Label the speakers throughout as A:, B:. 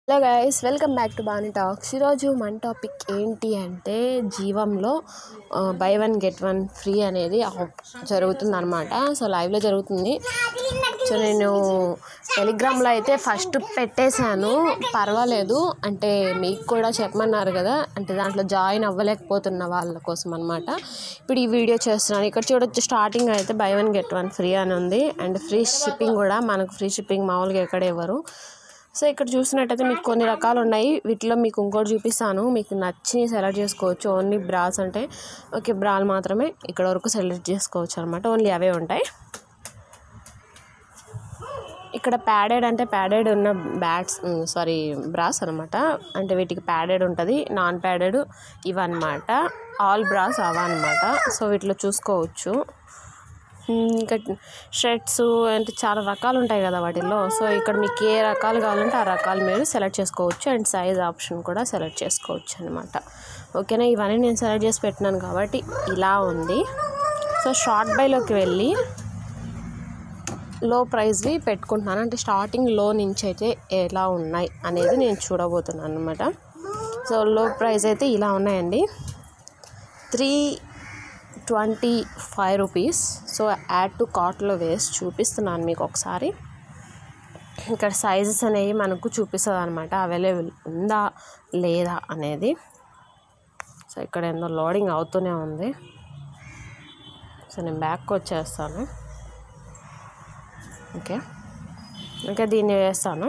A: hello guys welcome back to Bani talks ఈరోజు మన topic ఏంటి అంటే జీవంలో buy one get one free అనేది జరుగుతుంది అనమాట సో లైవ్లో జరుగుతుంది సో నేను టెలిగ్రామ్లో అయితే ఫస్ట్ పెట్టేశాను పర్వాలేదు అంటే మీకు కూడా చెప్పమన్నారు కదా అంటే దాంట్లో జాయిన్ అవ్వలేకపోతున్న వాళ్ళ కోసం అనమాట ఇప్పుడు ఈ వీడియో చేస్తున్నాను ఇక్కడ చూడొచ్చు స్టార్టింగ్ అయితే buy one get one free అని ఉంది అండ్ ఫ్రీ షిప్పింగ్ కూడా మనకు ఫ్రీ షిప్పింగ్ మామూలుగా ఎక్కడ ఇవ్వరు సో ఇక్కడ చూసినట్టయితే మీకు కొన్ని రకాలు ఉన్నాయి వీటిలో మీకు ఇంకోటి చూపిస్తాను మీకు నచ్చి సెలెక్ట్ చేసుకోవచ్చు ఓన్లీ బ్రాస్ అంటే ఓకే బ్రాలు మాత్రమే ఇక్కడ వరకు సెలెక్ట్ చేసుకోవచ్చు అనమాట ఓన్లీ అవే ఉంటాయి ఇక్కడ ప్యాడెడ్ అంటే ప్యాడెడ్ ఉన్న బ్యాట్స్ సారీ బ్రాస్ అనమాట అంటే వీటికి ప్యాడెడ్ ఉంటుంది నాన్ ప్యాడెడ్ ఇవన్నమాట ఆల్ బ్రాస్ అవా అనమాట సో వీటిలో చూసుకోవచ్చు ఇంకా షర్ట్స్ అంటే చాలా రకాలు ఉంటాయి కదా వాటిల్లో సో ఇక్కడ మీకు ఏ రకాలు కావాలంటే ఆ రకాలు మీరు సెలెక్ట్ చేసుకోవచ్చు అండ్ సైజ్ ఆప్షన్ కూడా సెలెక్ట్ చేసుకోవచ్చు అనమాట ఓకేనా ఇవన్నీ నేను సెలెక్ట్ చేసి పెట్టినాను కాబట్టి ఇలా ఉంది సో షార్ట్ బైలోకి వెళ్ళి లో ప్రైస్వి పెట్టుకుంటున్నాను అంటే స్టార్టింగ్ లో నుంచి అయితే ఎలా ఉన్నాయి అనేది నేను చూడబోతున్నాను అనమాట సో లో ప్రైస్ అయితే ఇలా ఉన్నాయండి three twenty five rupees so add to కార్ట్లో వేసి చూపిస్తున్నాను మీకు ఒకసారి ఇక్కడ సైజెస్ అనేవి మనకు చూపిస్తుంది అనమాట అవైలబుల్ ఉందా లేదా అనేది సో ఇక్కడ ఏందో లోడింగ్ అవుతూనే ఉంది సో నేను బ్యాక్ వచ్చేస్తాను ఓకే ఇంకా దీన్ని వేస్తాను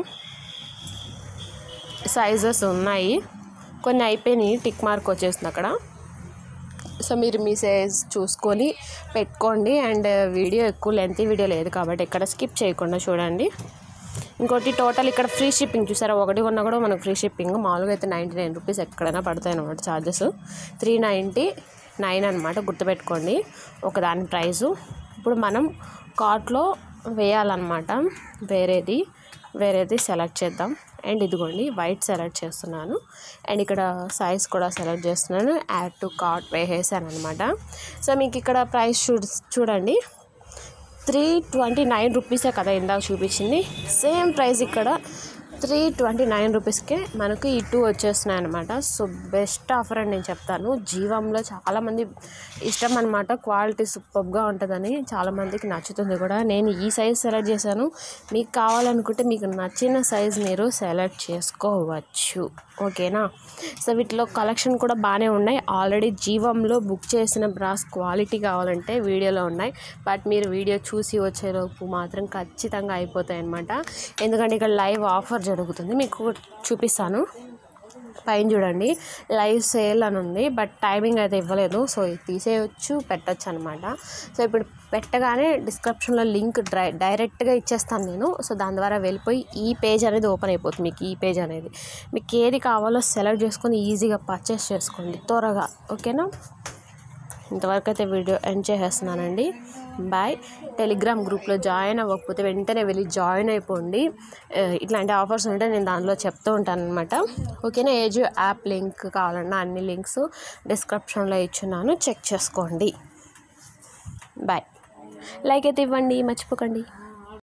A: సైజెస్ ఉన్నాయి కొన్ని అయిపోయినాయి టిక్ మార్క్ వచ్చేసింది అక్కడ సో మీరు మీ సైజ్ చూసుకొని పెట్టుకోండి అండ్ వీడియో ఎక్కువ లెంత్ వీడియో లేదు కాబట్టి ఎక్కడ స్కిప్ చేయకుండా చూడండి ఇంకోటి టోటల్ ఇక్కడ ఫ్రీ షిప్పింగ్ చూసారా ఒకటి కొన్నా కూడా మనకు ఫ్రీ షిప్పింగ్ మామూలుగా అయితే నైంటీ నైన్ రూపీస్ ఎక్కడైనా పడతాయి అనమాట ఛార్జెస్ త్రీ నైంటీ నైన్ అనమాట గుర్తుపెట్టుకోండి ఒకదాని ప్రైజు ఇప్పుడు మనం కార్ట్లో వేయాలన్నమాట వేరేది వేరేది సెలెక్ట్ చేద్దాం అండ్ ఇదిగోండి వైట్ సెలెక్ట్ చేస్తున్నాను అండ్ ఇక్కడ సైజ్ కూడా సెలెక్ట్ చేస్తున్నాను యాడ్ టు కార్ట్ వేసేసాను అనమాట సో మీకు ఇక్కడ ప్రైస్ చూ చూడండి త్రీ ట్వంటీ నైన్ రూపీసే కదా ఇందాక చూపించింది సేమ్ ప్రైస్ ఇక్కడ త్రీ ట్వంటీ నైన్ రూపీస్కే మనకు ఈ టూ వచ్చేస్తున్నాయి అనమాట సో బెస్ట్ ఆఫర్ అని నేను చెప్తాను జీవంలో చాలామంది ఇష్టం అనమాట క్వాలిటీ సూపర్గా ఉంటుందని చాలామందికి నచ్చుతుంది కూడా నేను ఈ సైజ్ సెలెక్ట్ చేశాను మీకు కావాలనుకుంటే మీకు నచ్చిన సైజ్ మీరు సెలెక్ట్ చేసుకోవచ్చు ఓకేనా సో వీటిలో కలెక్షన్ కూడా బాగానే ఉన్నాయి ఆల్రెడీ జీవంలో బుక్ చేసిన బ్రాస్ క్వాలిటీ కావాలంటే వీడియోలో ఉన్నాయి బట్ మీరు వీడియో చూసి వచ్చేలోపు మాత్రం ఖచ్చితంగా అయిపోతాయి అనమాట ఎందుకంటే ఇక్కడ లైవ్ ఆఫర్ జరుగుతుంది మీకు చూపిస్తాను పైన చూడండి లైవ్ సేల్ అని ఉంది బట్ టైమింగ్ అయితే ఇవ్వలేదు సో ఇది తీసేయచ్చు పెట్టచ్చు అనమాట సో ఇప్పుడు పెట్టగానే డిస్క్రిప్షన్లో లింక్ డై డైరెక్ట్గా ఇచ్చేస్తాను నేను సో దాని ద్వారా వెళ్ళిపోయి ఈ పేజ్ అనేది ఓపెన్ అయిపోతుంది మీకు ఈ పేజ్ అనేది మీకు ఏది కావాలో సెలెక్ట్ చేసుకొని ఈజీగా పర్చేస్ చేసుకోండి త్వరగా ఓకేనా ఇంతవరకు అయితే వీడియో ఎండ్ చేసేస్తున్నానండి బాయ్ టెలిగ్రామ్ గ్రూప్లో జాయిన్ అవ్వకపోతే వెంటనే వెళ్ళి జాయిన్ అయిపోండి ఇట్లాంటి ఆఫర్స్ ఉంటే నేను దానిలో చెప్తూ ఉంటాను అనమాట ఓకేనా ఏజ్ యాప్ లింక్ కావాలన్నా అన్ని లింక్స్ డిస్క్రిప్షన్లో ఇచ్చున్నాను చెక్ చేసుకోండి బాయ్ లైక్ అయితే ఇవ్వండి మర్చిపోకండి